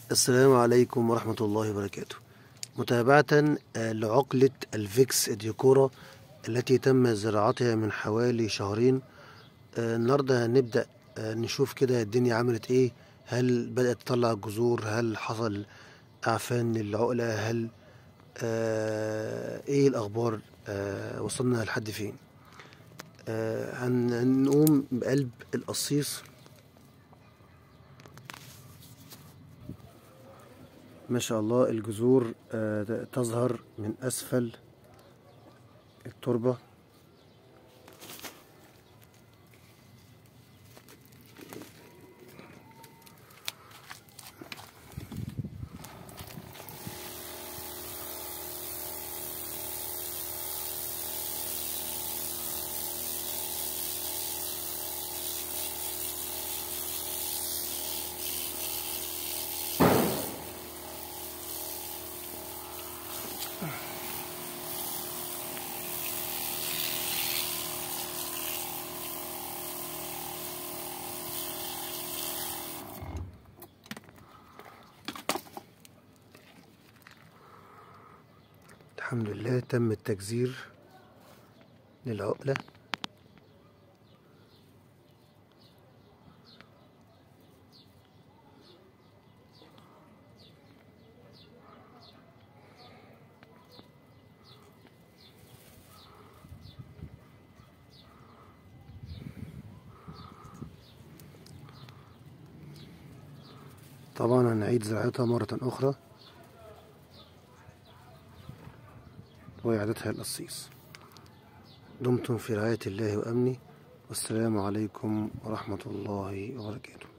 السلام عليكم ورحمة الله وبركاته متابعة آه، لعقلة الفيكس ديكورا التي تم زراعتها من حوالي شهرين آه، النهاردة هنبدأ آه، نشوف كده الدنيا عملت ايه هل بدأت تطلع جذور هل حصل أعفان للعقلة هل آه ايه الأخبار آه وصلنا لحد فين آه هن- هنقوم بقلب القصيص ما شاء الله الجذور آه، تظهر من أسفل التربة الحمد لله تم التجزير للعقلة طبعا هنعيد زراعتها مرة أخرى وإعادتها القصيص دمتم في رعاية الله وأمنه والسلام عليكم ورحمة الله وبركاته